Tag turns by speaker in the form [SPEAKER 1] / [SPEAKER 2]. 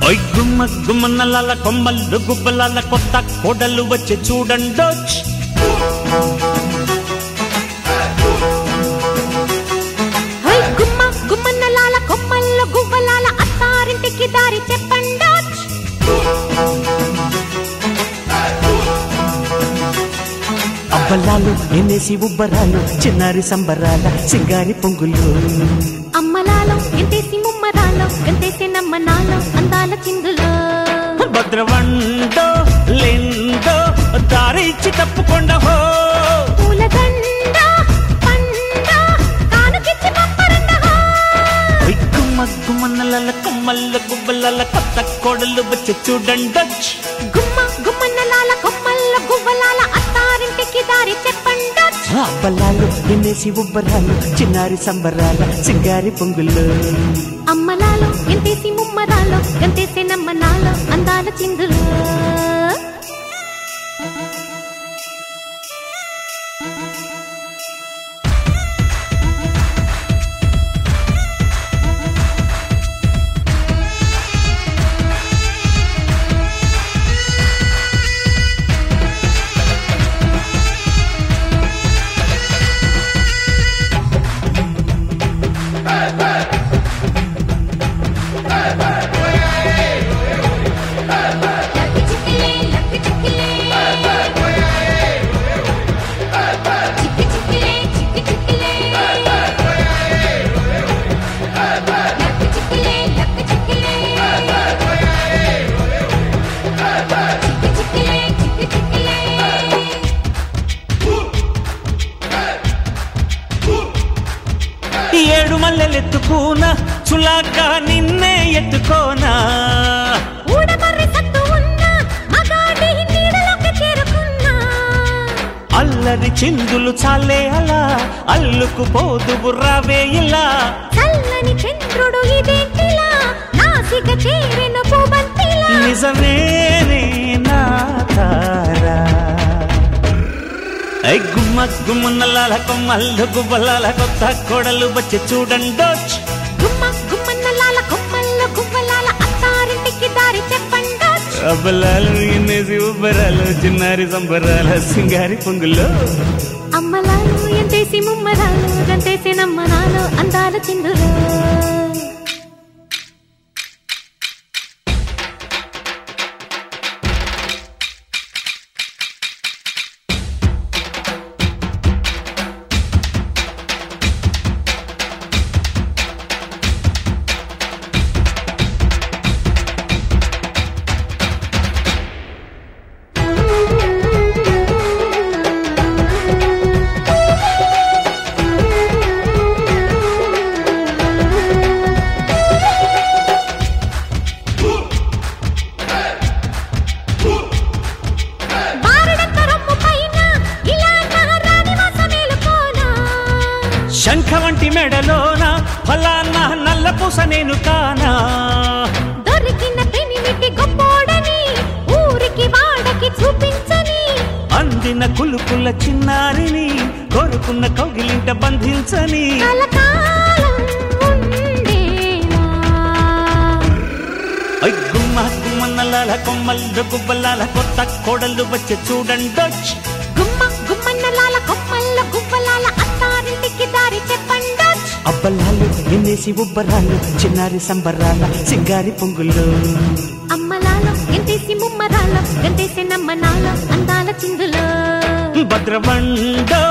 [SPEAKER 1] ఓయ్ గుమ్మ గుమ్మన్నలాల కొమ్మల్లు గుబ్బలాల కొత్త కోడలు వచ్చి చూడండోచ్
[SPEAKER 2] హై గుమ్మ గుమ్మన్నలాల కొమ్మల్లో గువ్వలాల అత్తారింటికి దారి చెప్పండా
[SPEAKER 1] అబ్బలాలు ఎన్నేసి ఉబ్బరాలు చిన్నారి సంబరాల సింగారి పొంగులు
[SPEAKER 2] అమ్మలాలో ఎంతేసి ముమ్మరాలో గంతేసి నమ్మనాలో అందాల చిందులో
[SPEAKER 1] భద్రవండో లెండో దారిచ్చి తప్పకుండా హో
[SPEAKER 2] పూలదండ పండ కానుకిచ్చి పంపరండ హో.
[SPEAKER 1] ఓయ్ గుమ్మ గుమ్మన్నలాల కొమ్మల్ల గుబ్బలాల కొత్త కోడలు వచ్చి చూడండోచ్
[SPEAKER 2] గుమ్మ గుమ్మన్నలాల కొమ్మల్లో గువ్వలాల అత్తారింటికి దారి చెప్పండా
[SPEAKER 1] అబ్బలాలు ఎన్నేసి ఉబ్బరాలు చిన్నారి సంబరాల సింగారి పొంగులు
[SPEAKER 2] అమ్మలాలో ఎంతేసి ముమ్మరాలో గంతేసి నమ్మనాలో అందాల చిందులో
[SPEAKER 1] ఏడు మల్లెలెత్తుకోనా చులాగా నిన్నే ఎత్తుకోనా
[SPEAKER 2] ఊడమర్రి సత్తు ఉన్న మగాడి నీడలోకి చేరుకున్నా
[SPEAKER 1] అల్లరి చిందులు చాలే అలా అల్లుకు పోదు రావే ఇలా
[SPEAKER 2] చల్లని చంద్రుడు ఇదేంటిలా నాసిక చేరెను పూబంతిలా
[SPEAKER 1] నిజమేనే నా తారా ఐ గుమ్మ గుమ్మన్నలాల కొమ్మల్లు గుబ్బలాల కొత్త కోడలు వచ్చి చూడండోచ్
[SPEAKER 2] గుమ్మ గుమ్మన్నలాల కొమ్మల్లో గువ్వలాల అత్తారింటికి దారి చెప్పండా
[SPEAKER 1] అబ్బలాలు ఎన్నేసి ఉబ్బరాలు చిన్నారి సంబరాల సింగారి పొంగులు
[SPEAKER 2] అమ్మలాలు ఎంతేసి ముమ్మరాలు గంతేసి నమ్మనాలు అందాల చిందులు బారుడంత రొమ్ము పైన ఇలా నా రాణి వాసమేలుకోనా
[SPEAKER 1] శంఖ వంటి మెడలోన ఫలానా నల్ల పూస నేను కానా
[SPEAKER 2] దొరికిన పెనిమిటి గొప్పోడని ఊరికి వాడకి చూపించని
[SPEAKER 1] అందిన కులుకుల చిన్నారిని కోరుకున్న కౌగిలింట బంధించని
[SPEAKER 2] కలకాలం ఉండేవా
[SPEAKER 1] ఐ గుమ్మ గుమ్మన్నలాల కొమ్మల్లు గుబ్బలాల కొత్త కోడలు వచ్చి చూడండోచ్
[SPEAKER 2] గుమ్మ గుమ్మన్నలాల కొమ్మల్లో గువ్వలాల అత్తారింటికి దారి చెప్పండా
[SPEAKER 1] అబ్బలాలు ఎన్నేసి ఉబ్బరాలు చిన్నారి సంబరాల సింగారి పొంగులు
[SPEAKER 2] అమ్మలాలో ఎంతేసి ముమ్మరాలో గంతేసి నమ్మనాలో అందాల చిందులో
[SPEAKER 1] భద్రవండో